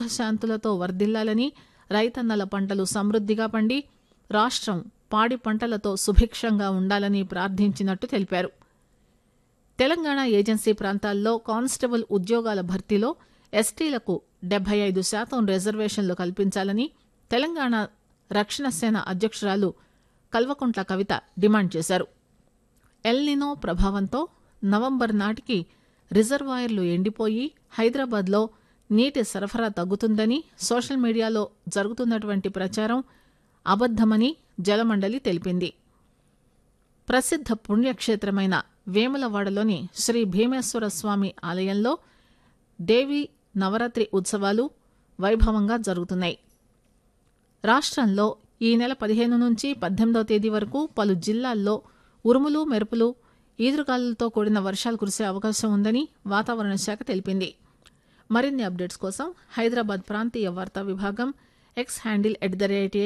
సుఖశాంతులతో వర్ధిల్లాలని రైతన్నల పంటలు సమృద్దిగా పండి రాష్ట్రం పాడి పంటలతో సుభిక్షంగా ఉండాలని ప్రార్థించినట్టు తెలిపారు తెలంగాణ ఏజెన్సీ ప్రాంతాల్లో కానిస్టేబుల్ ఉద్యోగాల భర్తీలో ఎస్టీలకు డెబ్బై ఐదు శాతం రిజర్వేషన్లు కల్పించాలని తెలంగాణ రక్షణ సేన అధ్యక్షురాలు కల్వకుంట్ల కవిత డిమాండ్ చేశారు ఎల్నినో ప్రభావంతో నవంబర్ నాటికి రిజర్వాయర్లు ఎండిపోయి హైదరాబాద్లో నీటి సరఫరా తగ్గుతుందని సోషల్ మీడియాలో జరుగుతున్నటువంటి ప్రచారం అబద్దమని జలమండలి తెలిపింది ప్రసిద్ధ పుణ్యక్షేత్రమైన వేములవాడలోని శ్రీ భీమేశ్వర స్వామి ఆలయంలో దేవి నవరాత్రి ఉత్సవాలు వైభవంగా జరుగుతున్నాయి రాష్ట్రంలో ఈ నెల పదిహేను నుంచి పద్దెనిమిదవ తేదీ వరకు పలు జిల్లాల్లో ఉరుములు మెరుపులు ఈదురుగాలులతో కూడిన వర్షాలు కురిసే అవకాశం ఉందని వాతావరణ శాఖ తెలిపింది మరిన్ని అప్డేట్స్ కోసం హైదరాబాద్ ప్రాంతీయ వార్తా విభాగం X handle at the rate